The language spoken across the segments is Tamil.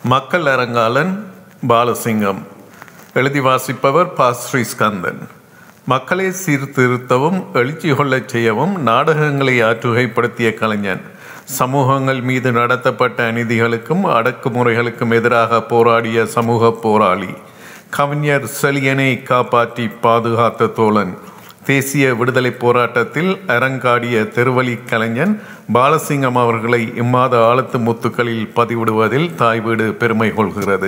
மக்கள் அரங்காளன் பாலசிங்கம் எழுதி வாசிப்பவர் பா ஸ்ரீஸ்கந்தன் மக்களை சீர்திருத்தவும் எழுச்சி கொள்ளச் செய்யவும் நாடகங்களை ஆற்றுகைப்படுத்திய கலைஞன் சமூகங்கள் மீது நடத்தப்பட்ட அநீதிகளுக்கும் அடக்குமுறைகளுக்கும் எதிராக போராடிய சமூக போராளி கவிஞர் செலியனை காப்பாற்றி பாதுகாத்த தோழன் தேசிய விடுதலை போராட்டத்தில் அரங்காடிய தெருவழி கலைஞன் பாலசிங்கம் அவர்களை இம்மாத ஆழத்து முத்துக்களில் பதிவிடுவதில் தாய் வீடு பெருமை கொள்கிறது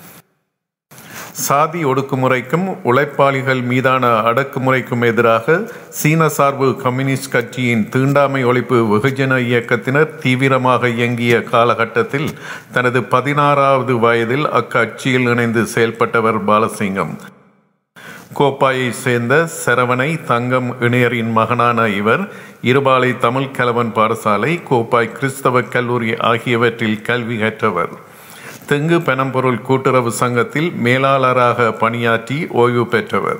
சாதி ஒடுக்குமுறைக்கும் உழைப்பாளிகள் மீதான அடக்குமுறைக்கும் எதிராக சீன சார்பு கம்யூனிஸ்ட் கட்சியின் தீண்டாமை ஒழிப்பு வெகுஜன இயக்கத்தினர் தீவிரமாக இயங்கிய காலகட்டத்தில் தனது பதினாறாவது வயதில் அக்கட்சியில் இணைந்து செயல்பட்டவர் பாலசிங்கம் கோப்பாயை சேர்ந்த சரவணை தங்கம் இணையரின் மகனான இவர் இருபாலை தமிழ் கலவன் பாடசாலை கோப்பாய் கிறிஸ்தவ கல்லூரி ஆகியவற்றில் கல்வி கற்றவர் தெங்கு பெனம்பொருள் கூட்டுறவு சங்கத்தில் மேலாளராக பணியாற்றி ஓய்வு பெற்றவர்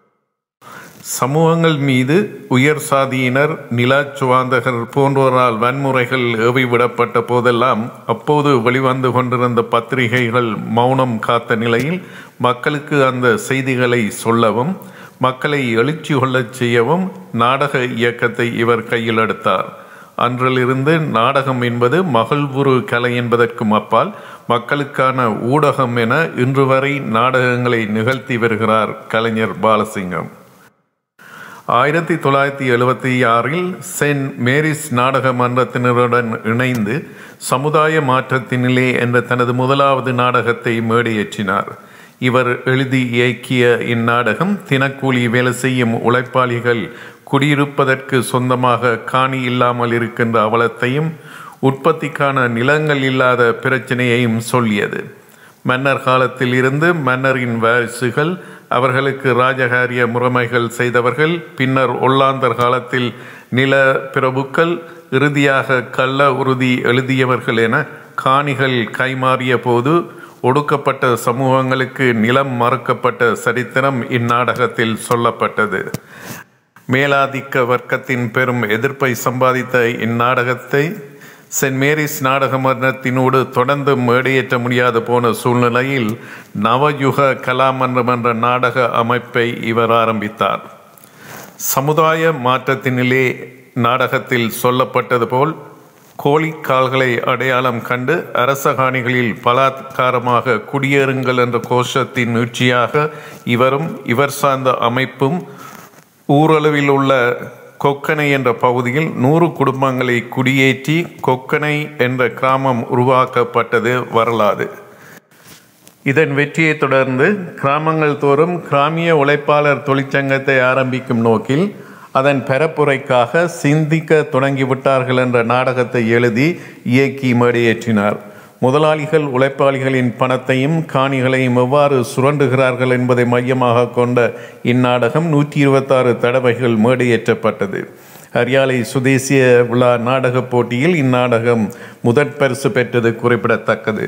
சமூகங்கள் மீது உயர் சாதியினர் நிலச்சுவாந்தகர் போன்றோரால் வன்முறைகள் ஏவிவிடப்பட்ட போதெல்லாம் அப்போது வெளிவந்து கொண்டிருந்த பத்திரிகைகள் மௌனம் காத்த நிலையில் மக்களுக்கு அந்த செய்திகளை சொல்லவும் மக்களை எழுச்சி கொள்ளச் செய்யவும் நாடக இயக்கத்தை இவர் கையில் எடுத்தார் அன்றிலிருந்து நாடகம் என்பது மகிழ்வுறு கலை என்பதற்கும் அப்பால் மக்களுக்கான ஊடகம் என இன்று வரை நாடகங்களை நிகழ்த்தி வருகிறார் கலைஞர் பாலசிங்கம் ஆயிரத்தி தொள்ளாயிரத்தி எழுபத்தி ஆறில் சென்ட் மேரிஸ் நாடக மன்றத்தினருடன் இணைந்து சமுதாய மாற்றத்தினிலே என்ற தனது முதலாவது நாடகத்தை மேடையேற்றினார் இவர் எழுதி இயக்கிய இந்நாடகம் தினக்கூலி வேலை செய்யும் உழைப்பாளிகள் குடியிருப்பதற்கு சொந்தமாக காணி இல்லாமல் இருக்கின்ற அவலத்தையும் உற்பத்திக்கான நிலங்கள் இல்லாத பிரச்சனையையும் சொல்லியது மன்னர் காலத்தில் இருந்து மன்னரின் வாரிசுகள் அவர்களுக்கு ராஜகாரிய முறைமைகள் செய்தவர்கள் பின்னர் ஒல்லாந்தர் காலத்தில் நில பிரபுக்கள் இறுதியாக கள்ள உறுதி எழுதியவர்கள் என காணிகள் கைமாறிய போது ஒடுக்கப்பட்ட சமூகங்களுக்கு நிலம் மறுக்கப்பட்ட சரித்திரம் இந்நாடகத்தில் சொல்லப்பட்டது மேலாதிக்க வர்க்கத்தின் பெரும் எதிர்ப்பை சம்பாதித்த இந்நாடகத்தை சென்ட் மேரிஸ் நாடக மன்றத்தினோடு தொடர்ந்து மேடையேற்ற முடியாது போன சூழ்நிலையில் நவயுக கலாமன்றம் என்ற நாடக அமைப்பை இவர் ஆரம்பித்தார் சமுதாய மாற்றத்தினிலே நாடகத்தில் சொல்லப்பட்டது போல் கோழிக்கால்களை அடையாளம் கண்டு அரசகாணிகளில் பலாத்காரமாக குடியேறுங்கள் என்ற கோஷத்தின் நீட்சியாக இவரும் இவர் சார்ந்த அமைப்பும் ஊரளவில் உள்ள கொக்கனை என்ற பகுதியில் நூறு குடும்பங்களை குடியேற்றி கொக்கனை என்ற கிராமம் உருவாக்கப்பட்டது வரலாறு இதன் வெற்றியை தொடர்ந்து கிராமங்கள் தோறும் கிராமிய உழைப்பாளர் தொழிற்சங்கத்தை ஆரம்பிக்கும் நோக்கில் அதன் பரப்புரைக்காக சிந்திக்க தொடங்கிவிட்டார்கள் என்ற நாடகத்தை எழுதி இயக்கி மேடையேற்றினார் முதலாளிகள் உழைப்பாளிகளின் பணத்தையும் காணிகளையும் எவ்வாறு சுரண்டுகிறார்கள் என்பதை மையமாக கொண்ட இந்நாடகம் நூற்றி இருபத்தாறு தடவைகள் மேடையேற்றப்பட்டது ஹரியாலை சுதேசிய விழா நாடகப் போட்டியில் இந்நாடகம் முதற் பரிசு பெற்றது குறிப்பிடத்தக்கது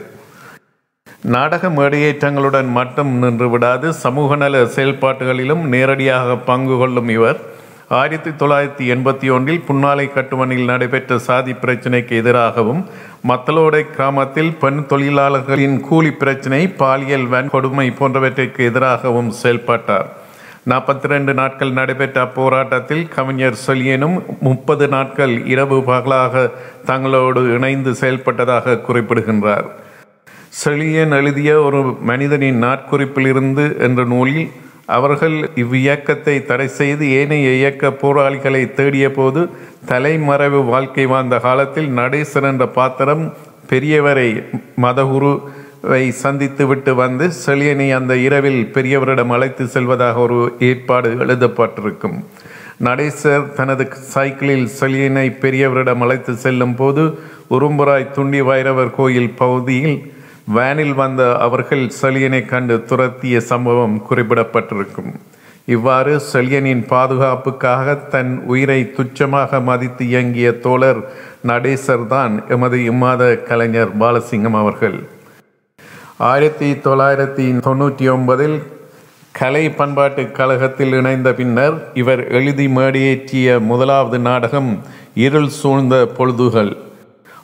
நாடக மேடையேற்றங்களுடன் மட்டும் நின்று விடாது சமூக நல செயல்பாட்டுகளிலும் நேரடியாக பங்கு கொள்ளும் இவர் ஆயிரத்தி தொள்ளாயிரத்தி எண்பத்தி ஒன்றில் புன்னாலை கட்டுமணியில் நடைபெற்ற சாதி பிரச்சினைக்கு எதிராகவும் மத்தலோடை கிராமத்தில் பெண் தொழிலாளர்களின் கூலி பிரச்சினை பாலியல் வன்கொடுமை போன்றவற்றிற்கு எதிராகவும் செயல்பட்டார் நாற்பத்தி ரெண்டு நாட்கள் நடைபெற்ற அப்போராட்டத்தில் கவிஞர் சொல்லியனும் முப்பது நாட்கள் இரவு பகலாக தங்களோடு இணைந்து செயல்பட்டதாக குறிப்பிடுகின்றார் செழியன் எழுதிய ஒரு மனிதனின் நாட்குறிப்பிலிருந்து என்ற நூலில் அவர்கள் இவ்வியக்கத்தை தடை செய்து ஏனைய இயக்க போராளிகளை தேடிய போது தலைமறைவு வாழ்க்கை வாழ்ந்த காலத்தில் நடேசன் என்ற பாத்திரம் பெரியவரை மதகுருவை சந்தித்து விட்டு வந்து செழியனை அந்த இரவில் பெரியவரிடம் அழைத்து செல்வதாக ஒரு ஏற்பாடு எழுதப்பட்டிருக்கும் நடேசர் தனது சைக்கிளில் செழியனை பெரியவரிடம் அழைத்து செல்லும் போது உரும்புராய் துண்டி வைரவர் கோயில் பகுதியில் வேனில் வந்த அவர்கள் செழியனை கண்டு துரத்திய சம்பவம் குறிப்பிடப்பட்டிருக்கும் இவ்வாறு செழியனின் பாதுகாப்புக்காக தன் உயிரை துச்சமாக மதித்து இயங்கிய தோழர் நடேசர் தான் எமது இம்மாத கலைஞர் பாலசிங்கம் அவர்கள் ஆயிரத்தி தொள்ளாயிரத்தி தொண்ணூற்றி ஒன்பதில் கலை பண்பாட்டு கழகத்தில் இணைந்த பின்னர் இவர் எழுதி மேடியேற்றிய முதலாவது நாடகம் இருள் சூழ்ந்த பொழுதுகள்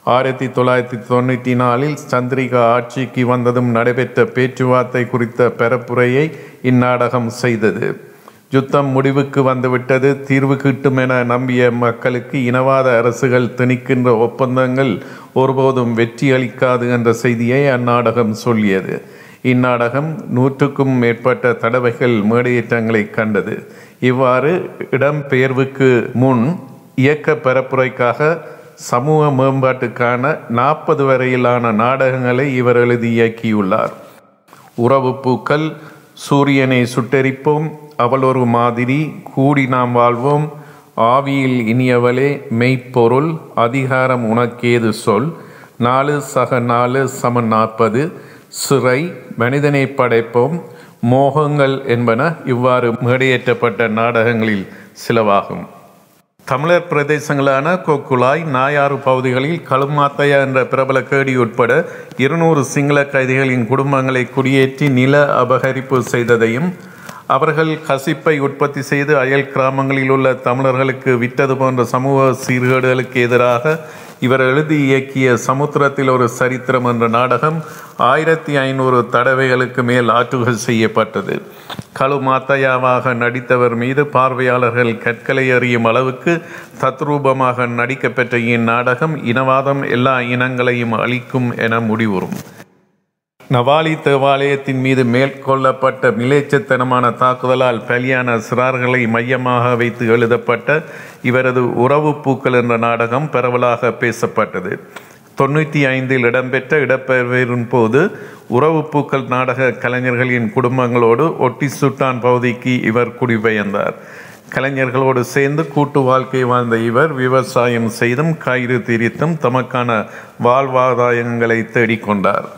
ஆயிரத்தி தொள்ளாயிரத்தி தொண்ணூற்றி நாலில் சந்திரிகா ஆட்சிக்கு வந்ததும் நடைபெற்ற பேச்சுவார்த்தை குறித்த பரப்புரையை இந்நாடகம் செய்தது யுத்தம் முடிவுக்கு வந்துவிட்டது தீர்வு கிட்டும் என நம்பிய மக்களுக்கு இனவாத அரசுகள் திணிக்கின்ற ஒப்பந்தங்கள் ஒருபோதும் வெற்றி அளிக்காது என்ற செய்தியை அந்நாடகம் சொல்லியது இந்நாடகம் நூற்றுக்கும் மேற்பட்ட தடவைகள் மேடையேற்றங்களை கண்டது இவ்வாறு இடம்பெயர்வுக்கு முன் இயக்க பரப்புரைக்காக சமூக மேம்பாட்டுக்கான நாற்பது வரையிலான நாடகங்களை இவர் எழுதி இயக்கியுள்ளார் உறவு பூக்கள் சூரியனை சுட்டெரிப்போம் அவள் ஒரு மாதிரி கூடி நாம் வாழ்வோம் ஆவியில் இனியவளே மெய்ப்பொருள் அதிகாரம் உனக்கேது சொல் நாலு சக நாலு சம நாற்பது சிறை மனிதனை படைப்போம் மோகங்கள் என்பன இவ்வாறு மேடையேற்றப்பட்ட நாடகங்களில் சிலவாகும் தமிழர் பிரதேசங்களான கொக்குலாய் நாயாறு பகுதிகளில் கழுமாத்தையா என்ற பிரபல கேடி உட்பட இருநூறு சிங்கள கைதிகளின் குடும்பங்களை குடியேற்றி நில அபகரிப்பு செய்ததையும் அவர்கள் கசிப்பை உற்பத்தி செய்து அயல் கிராமங்களில் உள்ள தமிழர்களுக்கு விட்டது போன்ற சமூக சீர்கேடுகளுக்கு எதிராக இவர் எழுதி இயக்கிய சமுத்திரத்தில் ஒரு சரித்திரம் என்ற நாடகம் ஆயிரத்தி ஐநூறு தடவைகளுக்கு மேல் ஆற்றுகை செய்யப்பட்டது கழு மாத்தையாவாக நடித்தவர் மீது பார்வையாளர்கள் கற்களை அறியும் அளவுக்கு தத்ரூபமாக நடிக்கப்பெற்ற இந்நாடகம் இனவாதம் எல்லா இனங்களையும் அளிக்கும் என முடிவுறும் நவாலி தேவாலயத்தின் மீது மேற்கொள்ளப்பட்ட மிலேச்சத்தனமான தாக்குதலால் பலியான சிறார்களை மையமாக வைத்து எழுதப்பட்ட இவரது உறவு பூக்கள் என்ற நாடகம் பரவலாக பேசப்பட்டது தொண்ணூற்றி ஐந்தில் இடம்பெற்ற இடப்பெயர்வின் போது உறவு பூக்கள் நாடக கலைஞர்களின் குடும்பங்களோடு ஒட்டி சுட்டான் பகுதிக்கு இவர் குடிபெயர்ந்தார் கலைஞர்களோடு சேர்ந்து கூட்டு வாழ்க்கை வாழ்ந்த இவர் விவசாயம் செய்தும் கயிறு திரித்தும் தமக்கான வாழ்வாதாயங்களை தேடிக்கொண்டார்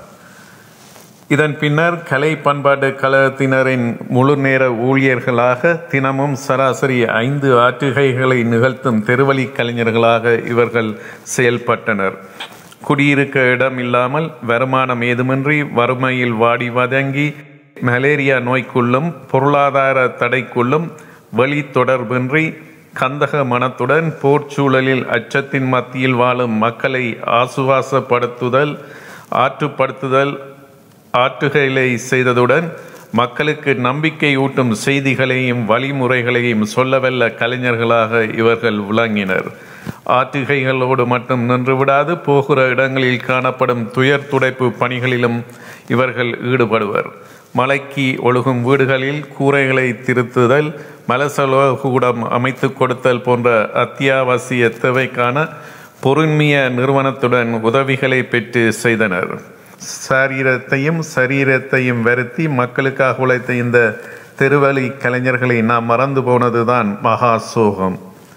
இதன் பின்னர் கலை பண்பாட்டு கழகத்தினரின் முழு நேர ஊழியர்களாக தினமும் சராசரி ஐந்து ஆற்றுகைகளை நிகழ்த்தும் தெருவழி கலைஞர்களாக இவர்கள் செயல்பட்டனர் குடியிருக்க இடம் இல்லாமல் வருமானம் ஏதுமின்றி வறுமையில் வாடி வதங்கி மலேரியா நோய்க்குள்ளும் பொருளாதார தடைக்குள்ளும் வழி தொடர்பின்றி கந்தக மனத்துடன் போர்ச்சூழலில் அச்சத்தின் மத்தியில் வாழும் மக்களை ஆசுவாசப்படுத்துதல் ஆற்றுப்படுத்துதல் ஆற்றுகைகளை செய்ததுடன் மக்களுக்கு நம்பிக்கை ஊட்டும் செய்திகளையும் வழிமுறைகளையும் சொல்லவல்ல கலைஞர்களாக இவர்கள் விளங்கினர் ஆற்றுகைகளோடு மட்டும் நின்றுவிடாது போகிற இடங்களில் காணப்படும் துயர் துடைப்பு பணிகளிலும் இவர்கள் ஈடுபடுவர் மலைக்கு ஒழுகும் வீடுகளில் கூரைகளை திருத்துதல் மலசலோகூடம் அமைத்து கொடுத்தல் போன்ற அத்தியாவசிய தேவைக்கான பொருண்மைய நிறுவனத்துடன் உதவிகளை பெற்று செய்தனர் சரீரத்தையும் சரீரத்தையும் வருத்தி மக்களுக்காக உழைத்த இந்த தெருவழி கலைஞர்களை நாம் மறந்து போனதுதான் மகா சோகம்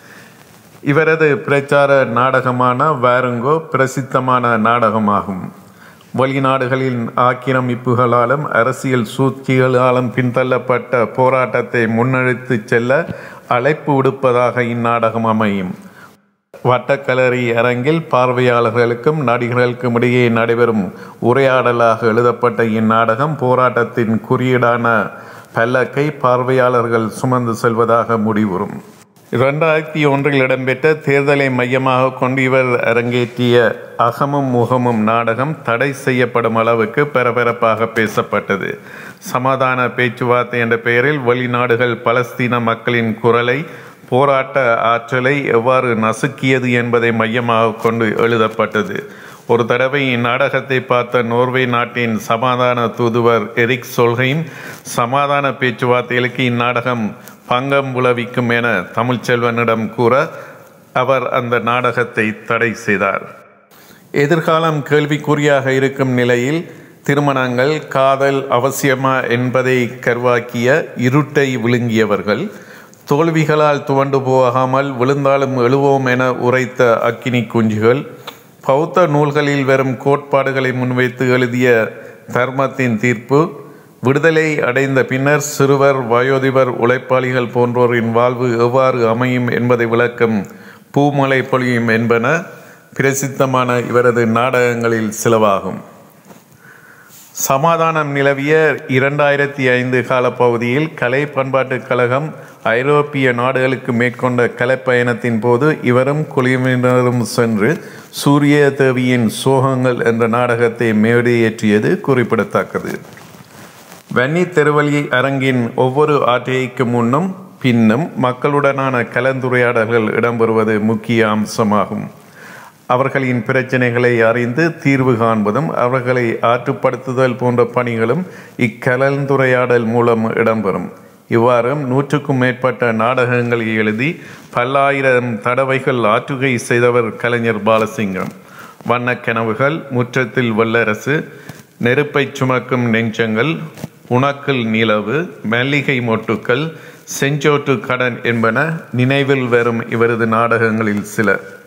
இவரது பிரச்சார நாடகமான வாருங்கோ பிரசித்தமான நாடகமாகும் வெளிநாடுகளின் ஆக்கிரமிப்புகளாலும் அரசியல் சூழ்ச்சிகளாலும் பின்தள்ளப்பட்ட போராட்டத்தை முன்னெடுத்து செல்ல அழைப்பு விடுப்பதாக இந்நாடகம் அமையும் வட்டக்கலரி அரங்கில் பார்வையாளர்களுக்கும் நடிகர்களுக்கும் இடையே நடைபெறும் உரையாடலாக எழுதப்பட்ட இந்நாடகம் போராட்டத்தின் குறியீடான பல்லக்கை பார்வையாளர்கள் சுமந்து செல்வதாக முடிவுறும் இரண்டாயிரத்தி ஒன்றில் இடம்பெற்ற தேர்தலை மையமாக கொண்டு இவர் அரங்கேற்றிய அகமும் முகமும் நாடகம் தடை செய்யப்படும் அளவுக்கு பரபரப்பாக பேசப்பட்டது சமாதான பேச்சுவார்த்தை என்ற பெயரில் வெளிநாடுகள் பலஸ்தீன மக்களின் குரலை போராட்ட ஆற்றலை எவ்வாறு நசுக்கியது என்பதை மையமாக கொண்டு எழுதப்பட்டது ஒரு தடவை இந்நாடகத்தை பார்த்த நோர்வே நாட்டின் சமாதான தூதுவர் எரிக் சொல்கையும் சமாதான பேச்சுவார்த்தைகளுக்கு இந்நாடகம் பங்கம் விளைவிக்கும் என தமிழ்ச்செல்வனிடம் கூற அவர் அந்த நாடகத்தை தடை செய்தார் எதிர்காலம் கேள்விக்குறியாக இருக்கும் நிலையில் திருமணங்கள் காதல் அவசியமா என்பதை கருவாக்கிய இருட்டை விழுங்கியவர்கள் தோல்விகளால் துவண்டு போகாமல் விழுந்தாலும் எழுவோம் என உரைத்த அக்கினி குஞ்சுகள் பௌத்த நூல்களில் வரும் கோட்பாடுகளை முன்வைத்து எழுதிய தர்மத்தின் தீர்ப்பு விடுதலை அடைந்த பின்னர் சிறுவர் வயோதிபர் உழைப்பாளிகள் போன்றோரின் வாழ்வு எவ்வாறு அமையும் என்பதை விளக்கும் பூமலை பொழியும் என்பன பிரசித்தமான இவரது நாடகங்களில் சிலவாகும் சமாதானம் நிலவிய இரண்டாயிரத்தி ஐந்து காலப்பகுதியில் கலை பண்பாட்டுக் கழகம் ஐரோப்பிய நாடுகளுக்கு மேற்கொண்ட கலைப்பயணத்தின் போது இவரும் குழுவினரும் சென்று சூரிய தேவியின் சோகங்கள் என்ற நாடகத்தை மேடையேற்றியது குறிப்பிடத்தக்கது வன்னி தெருவழி அரங்கின் ஒவ்வொரு ஆட்டைக்கு முன்னும் பின்னும் மக்களுடனான கலந்துரையாடல்கள் இடம்பெறுவது முக்கிய அம்சமாகும் அவர்களின் பிரச்சனைகளை அறிந்து தீர்வு காண்பதும் அவர்களை ஆற்றுப்படுத்துதல் போன்ற பணிகளும் இக்கலந்துரையாடல் மூலம் இடம்பெறும் இவ்வாறு நூற்றுக்கும் மேற்பட்ட நாடகங்களை எழுதி பல்லாயிரம் தடவைகள் ஆற்றுகை செய்தவர் கலைஞர் பாலசிங்கம் வண்ணக் கனவுகள் முற்றத்தில் வல்லரசு நெருப்பை சுமக்கும் நெஞ்சங்கள் உணக்கில் நிலவு மல்லிகை மொட்டுக்கள் செஞ்சோட்டு கடன் என்பன நினைவில் வரும் இவரது நாடகங்களில் சில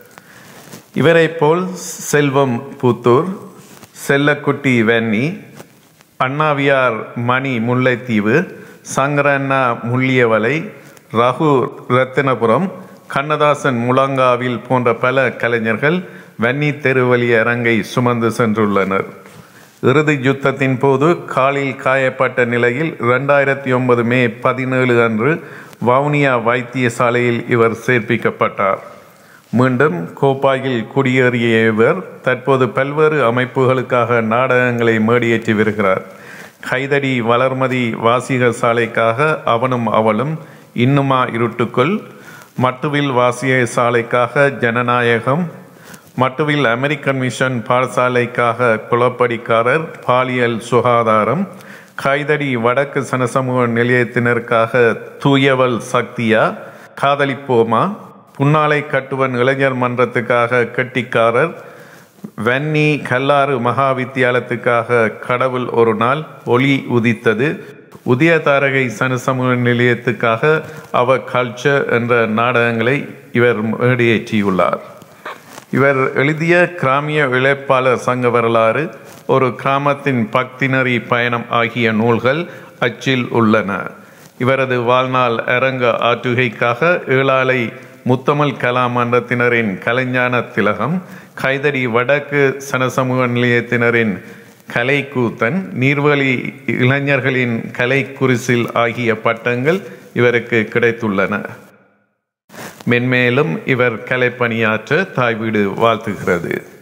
இவரைப் போல் செல்வம் புத்தூர் செல்லக்குட்டி வெண்ணி அண்ணாவியார் மணி முல்லைத்தீவு சங்கரண்ணா முள்ளியவலை ரகு ரத்தினபுரம் கண்ணதாசன் முழங்காவில் போன்ற பல கலைஞர்கள் வன்னி தெருவழி அரங்கை சுமந்து சென்றுள்ளனர் இறுதி யுத்தத்தின் போது காலில் காயப்பட்ட நிலையில் இரண்டாயிரத்தி ஒன்பது மே பதினேழு அன்று வவுனியா வைத்தியசாலையில் இவர் சேர்ப்பிக்கப்பட்டார் மீண்டும் கோப்பாயில் குடியேறிய இவர் தற்போது பல்வேறு அமைப்புகளுக்காக நாடகங்களை மேடியேற்றி வருகிறார் கைதடி வளர்மதி வாசிக சாலைக்காக அவனும் அவளும் இன்னுமா இருட்டுக்குள் மட்டுவில் வாசிய சாலைக்காக ஜனநாயகம் மட்டுவில் அமெரிக்கன் மிஷன் பாடசாலைக்காக குளப்படிக்காரர் பாலியல் சுகாதாரம் கைதடி வடக்கு சனசமூக நிலையத்தினருக்காக தூயவல் சக்தியா காதலிப்போமா புன்னாலை கட்டுவன் இளைஞர் மன்றத்துக்காக கெட்டிக்காரர் வன்னி கல்லாறு மகா வித்தியாலயத்துக்காக கடவுள் ஒரு நாள் ஒளி உதித்தது உதய தாரகை சனசமூக நிலையத்துக்காக அவ கல்ச்சர் என்ற நாடகங்களை இவர் மேடியேற்றியுள்ளார் இவர் எழுதிய கிராமிய இழைப்பாளர் சங்க வரலாறு ஒரு கிராமத்தின் பக்தினரி பயணம் ஆகிய நூல்கள் அச்சில் உள்ளன இவரது வாழ்நாள் அரங்க ஆற்றுகைக்காக ஏழாலை முத்தமிழ் கலா மன்றத்தினரின் கலைஞான திலகம் கைதடி வடக்கு சனசமூக நிலையத்தினரின் கலை கூத்தன் நீர்வழி இளைஞர்களின் கலை குரிசில் ஆகிய பட்டங்கள் இவருக்கு கிடைத்துள்ளன மென்மேலும் இவர் கலைப்பணியாற்ற தாய் வீடு வாழ்த்துகிறது